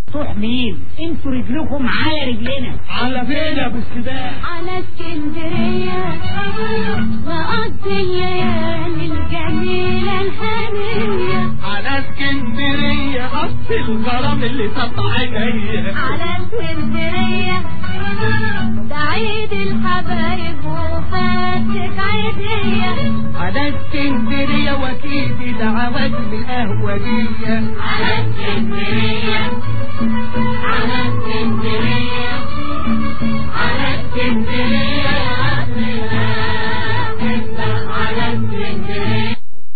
تروح مين انتوا رجلكم على رجلنا على فين يا ابو السباع على اسكندرية وقضي الليالي الجميلة الهنية على اسكندرية اصل الغرام اللي سطع عينيا على اسكندرية ده عيد الحبايب وفاتك عيدية على اسكندرية واكيد دعوات القهوة دي على اسكندرية على اسكندرية على اسكندرية على اسكندرية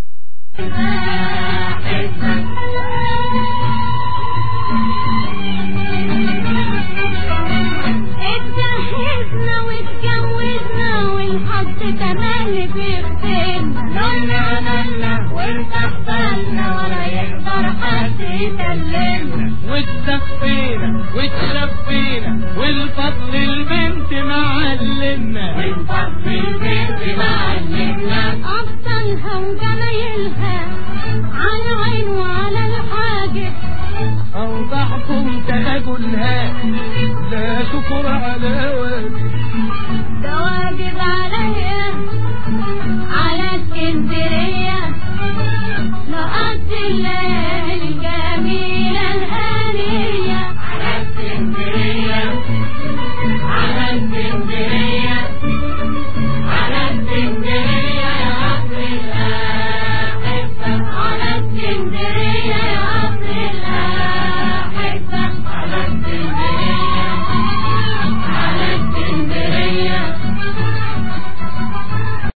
اتجهزنا واتجوزنا والحظ كمان بيختنا لنا لنا وارتاح بالنا ولا يقدر حد يكلمنا واتسفينا واتشفينا والفضل البنت معلمنا والفضل البنت معلمنا أفضلها وجمايلها على عين وعلى الحاجب اوضحكم تهاجلها لا شكر على واجب ده واجب عليا على اسكندرية نقضي الليالي